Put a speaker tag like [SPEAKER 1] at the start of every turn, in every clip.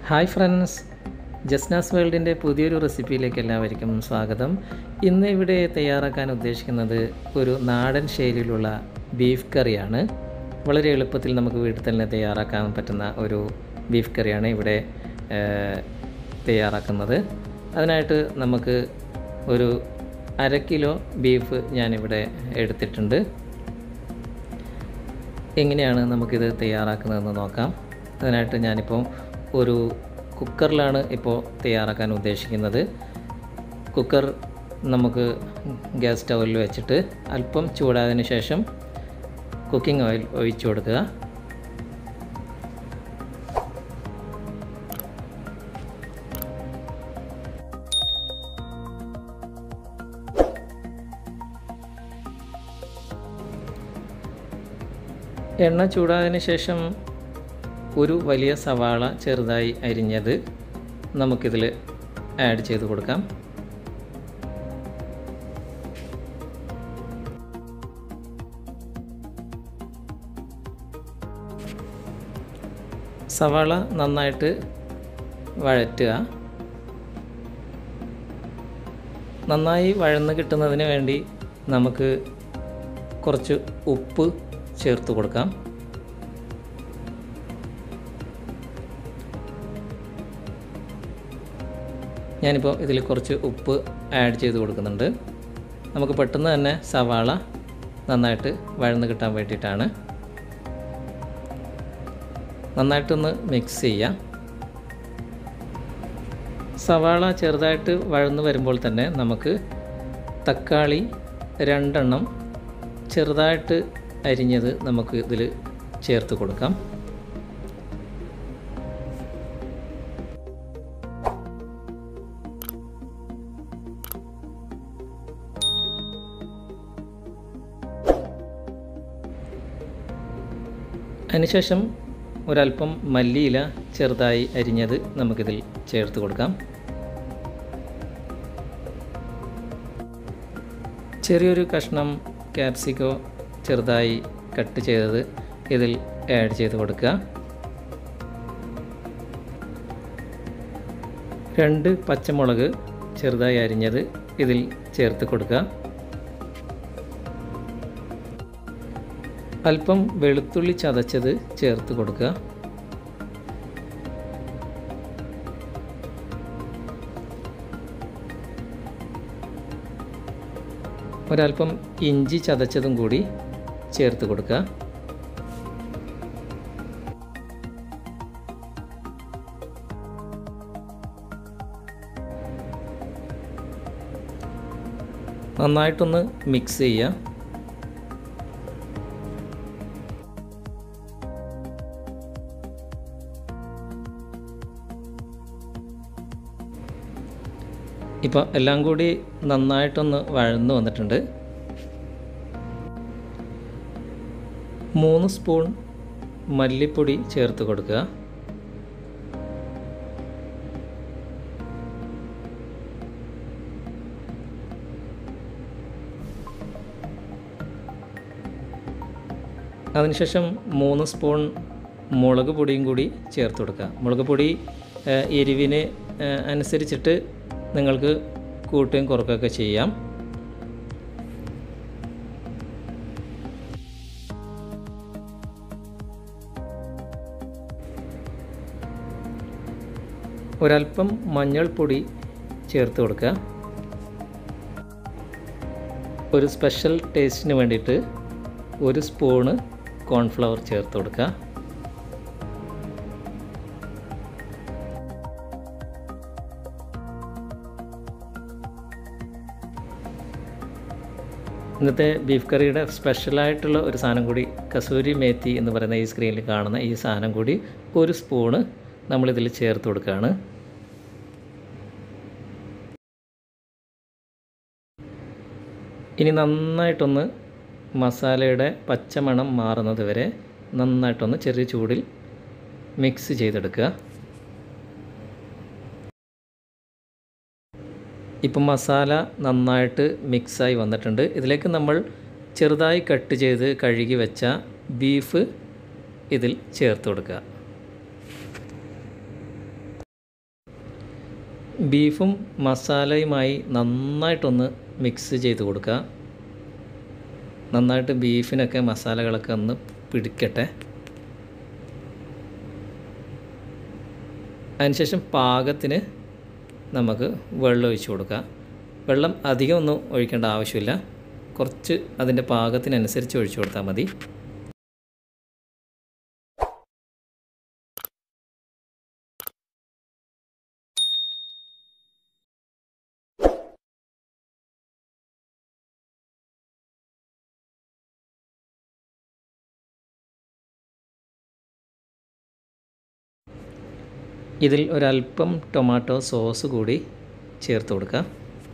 [SPEAKER 1] hi friends Jasna's വേൾഡിൻ്റെ പുതിയൊരു റെസിപ്പിയിലേക്ക് എല്ലാവർക്കും സ്വാഗതം ഇന്ന് ഇവിടെ തയ്യാറാക്കാൻ ഉദ്ദേശിക്കുന്നത് ഒരു നാടൻ ശൈലിയിലുള്ള ബീഫ് കറിയാണ് വളരെ എളുപ്പത്തിൽ നമുക്ക് വീട്ടിൽ തന്നെ തയ്യാറാക്കാൻ പറ്റുന്ന ഒരു ബീഫ് കറിയാണ് ഇവിടെ ഏഹ്, തയ്യാറാക്കുന്നത് അതിനായിട്ട് നമുക്ക് ഒരു അര കിലോ ബീഫ് ഞാനിവിടെ എടുത്തിട്ടുണ്ട് എങ്ങനെയാണ് നമുക്കിത് തയ്യാറാക്കുന്നതെന്ന് നോക്കാം അതിനായിട്ട് ഞാനിപ്പോൾ ഒരു കുക്കറിലാണ് ഇപ്പോൾ തയ്യാറാക്കാൻ ഉദ്ദേശിക്കുന്നത് കുക്കർ നമുക്ക് ഗ്യാസ് സ്റ്റൗവിൽ വെച്ചിട്ട് അല്പം ചൂടായതിന് ശേഷം കുക്കിംഗ് ഓയിൽ ഒഴിച്ചു കൊടുക്കുക എണ്ണ ചൂടായതിന് ശേഷം ഒരു വലിയ സവാള ചെറുതായി അരിഞ്ഞത് നമുക്കിതിൽ ആഡ് ചെയ്ത് കൊടുക്കാം സവാള നന്നായിട്ട് വഴറ്റുക നന്നായി വഴന്ന് കിട്ടുന്നതിന് വേണ്ടി നമുക്ക് കുറച്ച് ഉപ്പ് ചേർത്ത് കൊടുക്കാം ഞാനിപ്പോൾ ഇതിൽ കുറച്ച് ഉപ്പ് ആഡ് ചെയ്ത് കൊടുക്കുന്നുണ്ട് നമുക്ക് പെട്ടെന്ന് തന്നെ സവാള നന്നായിട്ട് വഴന്ന് കിട്ടാൻ വേണ്ടിയിട്ടാണ് നന്നായിട്ടൊന്ന് മിക്സ് ചെയ്യാം സവാള ചെറുതായിട്ട് വഴന്ന് വരുമ്പോൾ തന്നെ നമുക്ക് തക്കാളി രണ്ടെണ്ണം ചെറുതായിട്ട് അരിഞ്ഞത് നമുക്ക് ഇതിൽ ചേർത്ത് കൊടുക്കാം അതിനുശേഷം ഒരല്പം മല്ലിയില ചെറുതായി അരിഞ്ഞത് നമുക്കിതിൽ ചേർത്ത് കൊടുക്കാം ചെറിയൊരു കഷ്ണം ക്യാപ്സിക്കോ ചെറുതായി കട്ട് ചെയ്തത് ഇതിൽ ആഡ് ചെയ്ത് കൊടുക്കുക രണ്ട് പച്ചമുളക് ചെറുതായി അരിഞ്ഞത് ഇതിൽ ചേർത്ത് കൊടുക്കുക അല്പം വെളുത്തുള്ളി ചതച്ചത് ചേർത്ത് കൊടുക്കുക ഒരല്പം ഇഞ്ചി ചതച്ചതും കൂടി ചേർത്ത് കൊടുക്കുക നന്നായിട്ടൊന്ന് മിക്സ് ചെയ്യുക ഇപ്പോൾ എല്ലാം കൂടി നന്നായിട്ടൊന്ന് വഴന്നു വന്നിട്ടുണ്ട് മൂന്ന് സ്പൂൺ മല്ലിപ്പൊടി ചേർത്ത് കൊടുക്കുക അതിനുശേഷം മൂന്ന് സ്പൂൺ മുളക് പൊടിയും കൂടി ചേർത്ത് കൊടുക്കുക മുളക് പൊടി ഏഹ്, എരിവിന് ഏഹ്, അനുസരിച്ചിട്ട് നിങ്ങൾക്ക് കൂട്ടുകയും കുറക്കുകയൊക്കെ ചെയ്യാം ഒരല്പം മഞ്ഞൾപ്പൊടി ചേർത്ത് കൊടുക്കുക ഒരു സ്പെഷ്യൽ ടേസ്റ്റിന് വേണ്ടിയിട്ട് ഒരു സ്പൂണ് കോൺഫ്ലവർ ചേർത്ത് കൊടുക്കുക ഇന്നത്തെ ബീഫ് കറിയുടെ സ്പെഷ്യലായിട്ടുള്ള ഒരു സാധനം കൂടി കസൂരി മേത്തി എന്ന് പറയുന്ന ഈ സ്ക്രീനിൽ കാണുന്ന ഈ സാധനം കൂടി ഒരു സ്പൂണ് നമ്മളിതിൽ ചേർത്ത് കൊടുക്കുകയാണ് ഇനി നന്നായിട്ടൊന്ന് മസാലയുടെ പച്ചമണം മാറുന്നത് വരെ നന്നായിട്ടൊന്ന് ചെറിയ ചൂടിൽ മിക്സ് ചെയ്തെടുക്കുക ഇപ്പം മസാല നന്നായിട്ട് മിക്സായി വന്നിട്ടുണ്ട് ഇതിലേക്ക് നമ്മൾ ചെറുതായി കട്ട് ചെയ്ത് കഴുകി വെച്ച ബീഫ് ഇതിൽ ചേർത്ത് കൊടുക്കുക ബീഫും മസാലയുമായി നന്നായിട്ടൊന്ന് മിക്സ് ചെയ്ത് കൊടുക്കുക നന്നായിട്ട് ബീഫിനൊക്കെ മസാലകളൊക്കെ ഒന്ന് പിടിക്കട്ടെ അതിനുശേഷം പാകത്തിന് നമുക്ക് വെള്ളം ഒഴിച്ച് കൊടുക്കാം വെള്ളം അധികം ഒന്നും ഒഴിക്കേണ്ട ആവശ്യമില്ല കുറച്ച് അതിൻ്റെ പാകത്തിനനുസരിച്ച് ഒഴിച്ചു കൊടുത്താൽ മതി ഇതിൽ ഒരല്പം ടൊമാറ്റോ സോസ് കൂടി ചേർത്ത് കൊടുക്കുക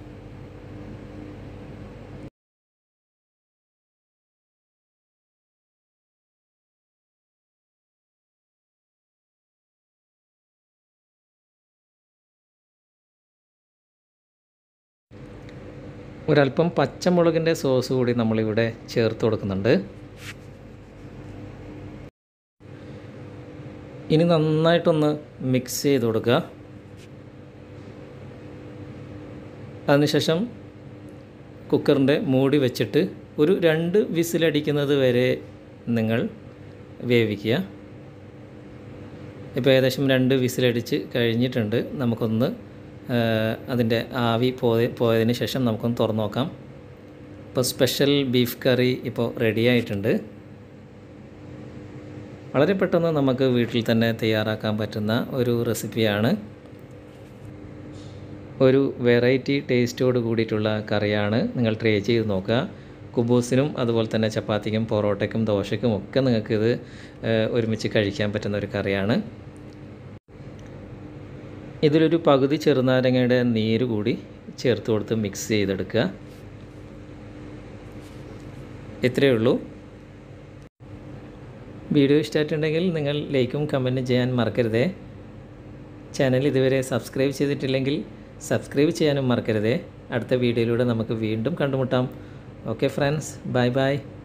[SPEAKER 1] ഒരല്പം പച്ചമുളകിൻ്റെ സോസ് കൂടി നമ്മളിവിടെ ചേർത്ത് കൊടുക്കുന്നുണ്ട് ഇനി നന്നായിട്ടൊന്ന് മിക്സ് ചെയ്ത് കൊടുക്കുക അതിനുശേഷം കുക്കറിൻ്റെ മൂടി വെച്ചിട്ട് ഒരു രണ്ട് വിസിലടിക്കുന്നത് വരെ നിങ്ങൾ വേവിക്കുക ഇപ്പോൾ ഏകദേശം രണ്ട് വിസിലടിച്ച് കഴിഞ്ഞിട്ടുണ്ട് നമുക്കൊന്ന് അതിൻ്റെ ആവി പോയ പോയതിന് ശേഷം നമുക്കൊന്ന് തുറന്നു നോക്കാം ഇപ്പോൾ സ്പെഷ്യൽ ബീഫ് കറി ഇപ്പോൾ റെഡി ആയിട്ടുണ്ട് വളരെ പെട്ടെന്ന് നമുക്ക് വീട്ടിൽ തന്നെ തയ്യാറാക്കാൻ പറ്റുന്ന ഒരു റെസിപ്പിയാണ് ഒരു വെറൈറ്റി ടേസ്റ്റോട് കൂടിയിട്ടുള്ള കറിയാണ് നിങ്ങൾ ട്രൈ ചെയ്ത് നോക്കുക കുബൂസിനും അതുപോലെ തന്നെ ചപ്പാത്തിക്കും പൊറോട്ടയ്ക്കും ദോശയ്ക്കും ഒക്കെ നിങ്ങൾക്കിത് ഒരുമിച്ച് കഴിക്കാൻ പറ്റുന്ന ഒരു കറിയാണ് ഇതിലൊരു പകുതി ചെറുനാരങ്ങയുടെ നീര് കൂടി ചേർത്ത് കൊടുത്ത് മിക്സ് ചെയ്തെടുക്കുക ഇത്രയേ ഉള്ളൂ വീഡിയോ ഇഷ്ടമായിട്ടുണ്ടെങ്കിൽ നിങ്ങൾ ലൈക്കും കമൻറ്റും ചെയ്യാൻ മറക്കരുതേ ചാനൽ ഇതുവരെ സബ്സ്ക്രൈബ് ചെയ്തിട്ടില്ലെങ്കിൽ സബ്സ്ക്രൈബ് ചെയ്യാനും മറക്കരുതേ അടുത്ത വീഡിയോയിലൂടെ നമുക്ക് വീണ്ടും കണ്ടുമുട്ടാം ഓക്കെ ഫ്രണ്ട്സ് ബൈ ബൈ